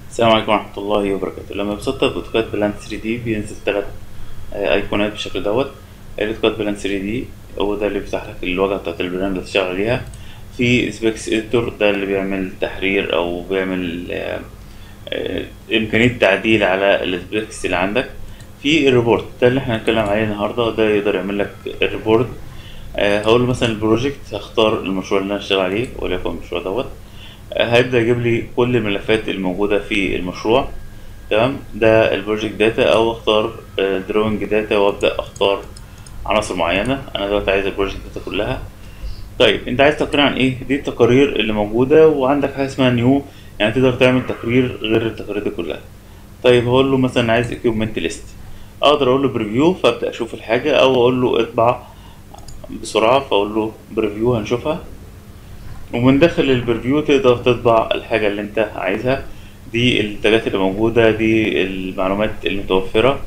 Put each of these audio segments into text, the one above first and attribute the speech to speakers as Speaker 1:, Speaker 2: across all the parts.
Speaker 1: السلام عليكم ورحمة الله وبركاته لما بسطب اوتوكاد بلان 3 دي بينزل تلات آه، ايقونات بالشكل دوت الاوتوكاد بلان 3 دي هو ده اللي بيفتح لك الواجهة بتاعت البرنامج اللي هتشتغل عليها في سبيكس اديتور ده اللي بيعمل تحرير او بيعمل آه، آه، امكانية تعديل على السبيكس اللي عندك في الريبورت ده اللي احنا هنتكلم عليه النهارده ده يقدر يعمل لك الريبورت آه، هقول له مثلا البروجكت هختار المشروع اللي انا هشتغل عليه وليكن المشروع دوت آه، هيبدأ يجيب لي كل الملفات الموجودة في المشروع تمام ده البروجكت داتا او اختار دروينج داتا وابدأ اختار عناصر معينة انا دلوقتي عايز البروجكت داتا كلها طيب انت عايز تقرير عن ايه دي التقارير اللي موجودة وعندك حاجة اسمها نيو يعني تقدر تعمل تقرير غير التقارير دي كلها طيب هقول له مثلا عايز equipment ليست اقدر اقول له بريفيو فابدأ اشوف الحاجة او اقول له اطبع بسرعة فاقول له بريفيو هنشوفها ومن داخل البريفيو تقدر تطبع الحاجة اللي انت عايزها دي التاجات اللي موجودة دي المعلومات المتوفرة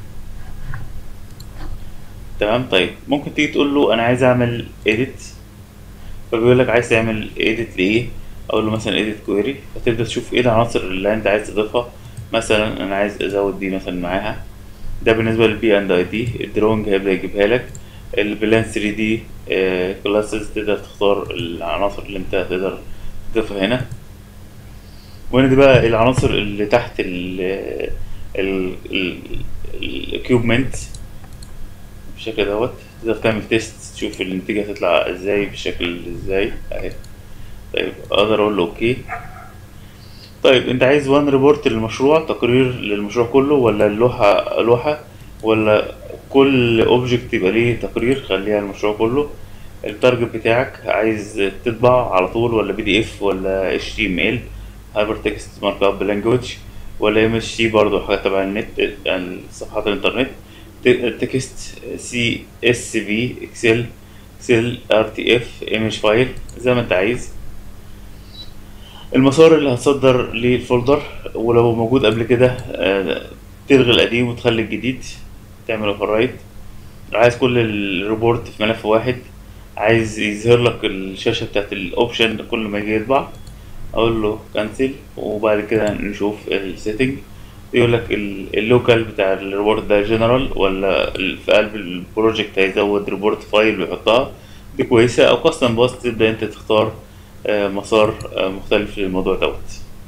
Speaker 1: تمام طيب ممكن تيجي تقول له انا عايز اعمل edit فبيقول لك عايز تعمل edit لايه اقول له مثلا edit query فتبدأ تشوف ايه العناصر اللي انت عايز تضيفها مثلا انا عايز ازود دي مثلا معاها ده بالنسبة للبي اند اي دي الدرونج هيبدأ يجيبها لك البلان 3 دي كلاسز تقدر تختار العناصر اللي انت تقدر تضيفها هنا وهنا دي بقى العناصر اللي تحت ال ال الاكيوبمنت بالشكل دوت تقدر تعمل تيست تشوف النتيجة هتطلع ازاي بالشكل ازاي اهي طيب اقدر اقول له اوكي طيب انت عايز وان ريبورت للمشروع تقرير للمشروع كله ولا اللوحة لوحة ولا كل اوبجكت يبقى ليه تقرير خليها المشروع كله التارجت بتاعك عايز تطبع على طول ولا بي دي اف ولا اتش تي ام ال هايبر تكست مارك اب لانجوج ولا ام اس تي برضه حاجه تبع النت صفحات الانترنت تكست سي اس في اكسل اكسل ار تي اف ايمج فايل زي ما انت عايز المسار اللي هتصدر للفولدر ولو موجود قبل كده آه، تلغي القديم وتخلي الجديد تعمل اوفر رايت عايز كل الريبورت في ملف واحد عايز يظهر لك الشاشة بتاعت الاوبشن كل ما يجي يطبع اقول له كانسل وبعد كده نشوف السيتنج يقول لك اللوكال بتاع الريبورت ده جنرال ولا ال- في قلب البروجكت هيزود ريبورت فايل ويحطها دي كويسة او كاستم باست تبدأ انت تختار آه، مسار آه، مختلف للموضوع دوت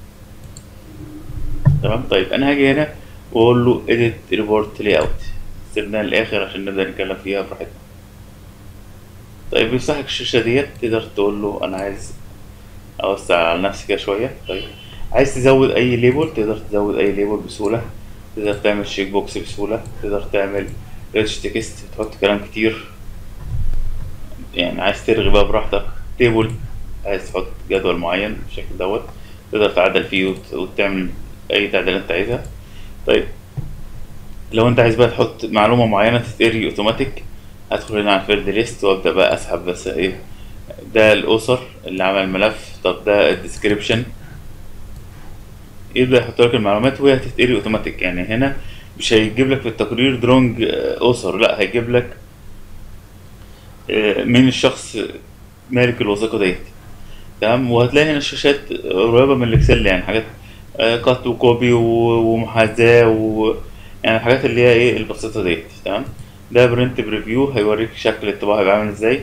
Speaker 1: تمام طيب انا هاجي هنا واقول له edit report layout سيبناها للاخر عشان نبدا نتكلم فيها براحتنا طيب يفتح لك الشاشه ديت تقدر تقول له انا عايز اوسع على نفسي كده شويه طيب عايز تزود اي ليبل تقدر تزود اي ليبل بسهوله تقدر تعمل شيك بوكس بسهوله تقدر تعمل ريتش تكست تحط كلام كتير يعني عايز ترغي بقى براحتك تيبل عايز تحط جدول معين بالشكل دوت تقدر تعدل فيه وت- وتعمل اي تعديلات انت عايزها طيب لو انت عايز بقى تحط معلومة معينة تتقري اوتوماتيك هدخل هنا على الفيلد ليست وابدأ بقى اسحب بس ايه ده الاسر اللي عمل الملف طب ده الديسكريبشن يبدأ يحط لك المعلومات وهي هتتقري اوتوماتيك يعني هنا مش هيجيب لك في التقرير درونج آه، اسر لا هيجيب لك آه، مين الشخص مالك الوثيقة ديت تمام وهتلاقي هنا الشاشات قريبة من الاكسل يعني حاجات كات وكوبي و- ومحاذاة و يعني الحاجات اللي هي ايه البسيطة ديت تمام ده برنت بريفيو هيوريك شكل الطباعة هيبقى عامل ازاي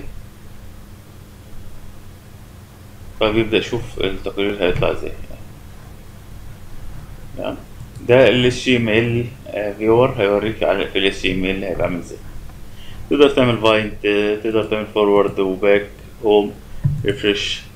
Speaker 1: فبيبدأ يشوف التقرير هيطلع ازاي تمام ده ال HTML فيور هيوريك على في ال HTML هيبقى عامل ازاي تقدر تعمل فايند تقدر تعمل فورورد وباك هوم ريفرش